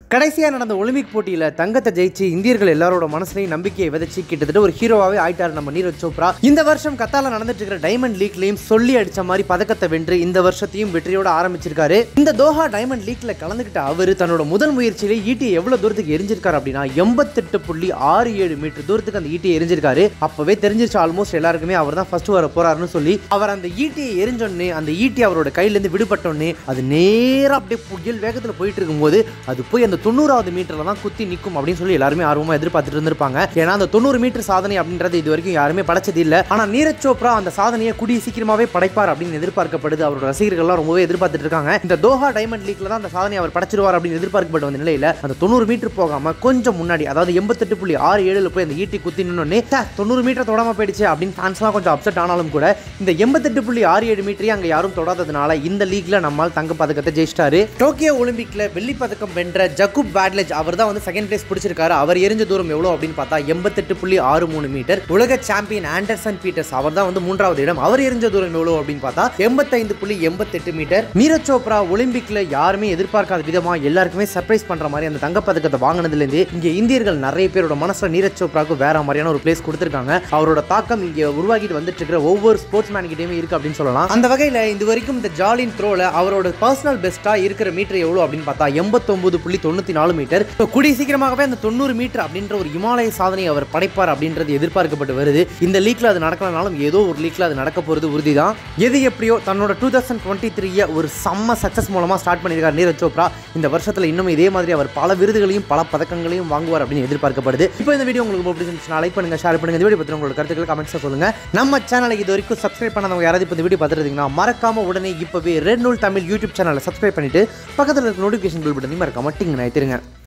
கடைசியாக நடந்த ஒலிம்பிக் போட்டியில் தங்கத்தை ஜெயிச்சு இந்தியர்கள் எல்லாரோட மனசுலையும் நம்பிக்கையை விதைச்சு கிட்டத்தட்ட ஒரு ஹீரோவாகவே ஆயிட்டார் நம்ம நீரஜ் சோப்ரா இந்த வருஷம் கத்தால நடந்துட்டு இருக்கிற டைமண்ட் லீக்லையும் சொல்லி அடிச்ச மாதிரி பதக்கத்தை வென்று இந்த வருஷத்தையும் வெற்றியோட ஆரம்பிச்சிருக்காரு இந்த தோஹா டைமண்ட் லீக்ல கலந்துக்கிட்ட அவர் தன்னோட முதல் முயற்சியிலே ஈட்டியை எவ்வளவு தூரத்துக்கு எரிஞ்சிருக்காரு அப்படின்னா எண்பத்தெட்டு புள்ளி ஆறு ஏழு மீட்டர் தூரத்துக்கு அந்த ஈட்டியை எரிஞ்சிருக்காரு அப்பவே தெரிஞ்சிருச்சு ஆல்மோஸ்ட் எல்லாருக்குமே அவர் தான் ஃபர்ஸ்ட் வர போறாருன்னு சொல்லி அவர் அந்த ஈட்டியை எரிஞ்சோடனே அந்த ஈட்டி அவரோட கையிலேருந்து விடுபட்டோடனே அது நேரா அப்படியே புயல் வேகத்தில் போயிட்டு இருக்கும்போது அது போய் அந்த தொண்ணூறாவது மீட்டர்ல தான் குத்தி நிற்கும் அப்படின்னு சொல்லி எல்லாருமே ஆர்வமா எதிர்பார்த்துட்டு இருந்திருப்பாங்க ஏன்னா அந்த தொண்ணூறு மீட்டர் சாதனை அப்படின்றது இது வரைக்கும் யாருமே படைச்சது இல்லை ஆனா நீரஜ் சோப்ரா அந்த சாதனையை கூடிய சீக்கிரமாவே படைப்பார் அப்படின்னு எதிர்பார்க்கப்படுது அவரோட ரசிகர்கள்லாம் ரொம்பவே எதிர்பார்த்துட்டு இருக்காங்க இந்த தோஹா டைமண்ட் லீக்ல தான் அந்த சாதனையை அவர் படைச்சிருவார் அப்படின்னு எதிர்பார்க்கப்பட்ட வந்த நிலையில அந்த தொண்ணூறு மீட்டர் போகாம கொஞ்சம் முன்னாடி அதாவது எண்பத்தெட்டு புள்ளி ஆறு ஏழுல போய் அந்த ஈட்டி குத்தி நின்னோடனே "ச்சே, தொண்ணூறு மீட்டர் தொடாம போயிடுச்சு அப்படின்னு ஃபேன்ஸ்லாம் கொஞ்சம் அப்செட் ஆனாலும் கூட இந்த எண்பத்தெட்டு புள்ளி ஆறு ஏழு மீட்டரையும் அங்க யாரும் தொடாததுனால இந்த லீக்ல நம்மால் தங்க பதக்கத்தை ஜெயிச்சிட்டாரு டோக்கியோ ஒலிம்பிக்ல வெள்ளி பதக்கம் வென்ற ஜக்குப் பேட்லெஜ் அவர் தான் வந்து செகண்ட் பிளேஸ் பிடிச்சிருக்காரு அவர் எரிஞ்ச தூரம் எவ்வளோ அப்படின்னு பார்த்தா எண்பத்தெட்டு புள்ளி ஆறு மூணு மீட்டர் உலக சாம்பியன் ஆண்டர்சன் பீட்டர்ஸ் அவர் தான் வந்து மூன்றாவது இடம் அவர் எரிஞ்ச தூரம் எவ்வளோ அப்படின்னு பார்த்தா எண்பத்தைந்து புள்ளி எண்பத்தெட்டு மீட்டர் நீரஜ் சோப்ரா ஒலிம்பிக்ல யாருமே எதிர்பார்க்காத விதமா எல்லாருக்குமே சர்ப்ரைஸ் பண்ற மாதிரி அந்த தங்கப்பதக்கத்தை வாங்கினதுலேருந்து இங்க இந்தியர்கள் நிறைய பேரோட மனசுல நீரஜ் சோப்ராவுக்கு வேற மாதிரியான ஒரு பிளேஸ் கொடுத்துருக்காங்க அவரோட தாக்கம் இங்க உருவாக்கிட்டு வந்துட்டு இருக்கிற ஒவ்வொரு ஸ்போர்ட்ஸ் மேன் கிட்டயுமே இருக்கு அப்படின்னு சொல்லலாம் அந்த வகையில இது வரைக்கும் இந்த ஜாலின் த்ரோல அவரோட பர்சனல் பெஸ்டா இருக்கிற மீட்டர் எவ்வளவு அப்படின்னு பார்த்தா எண்பத்தொன்பது புள்ளி தொண்ணூத்தி நாலு மீட்டர் So, கூடிய சீக்கிரமாகவே அந்த தொண்ணூறு மீட்டர் அப்படின்ற ஒரு இமாலய சாதனையை அவர் படைப்பார் அப்படின்றது எதிர்பார்க்கப்பட்டு வருது இந்த லீக்ல அது நடக்கலனாலும் ஏதோ ஒரு லீக்ல அது நடக்க போறது உறுதிதான் எது எப்படியோ தன்னோட டூ தௌசண்ட் டுவெண்ட்டி த்ரீயை ஒரு செம்ம சக்சஸ் மூலமா ஸ்டார்ட் பண்ணியிருக்கார் நீரஜ் சோப்ரா இந்த வருஷத்துல இன்னும் இதே மாதிரி அவர் பல விருதுகளையும் பல பதக்கங்களையும் வாங்குவார் அப்படின்னு எதிர்பார்க்கப்படுது இப்போ இந்த வீடியோ உங்களுக்கு ரொம்ப பிடிச்சிருந்துச்சுன்னா லைக் பண்ணுங்க ஷேர் பண்ணுங்க இந்த வீடியோ பற்றி உங்களோட கருத்துக்களை கமெண்ட்ஸாக சொல்லுங்க நம்ம சேனலை இது வரைக்கும் சப்ஸ்கிரைப் பண்ணாதவங்க யாராவது இப்போ இந்த வீடியோ பார்த்துருந்தீங்கன்னா மறக்காம உடனே இப்போவே ரெட் நூல் தமிழ் யூடியூப் சேனலை சப்ஸ்கிரைப் பண்ணிட்டு பக்கத்தில் இருக்க நோட்டிஃபிகேஷன் பில் பட்டனையும் மறக்காம டிங் ஆயிட்டுருங்க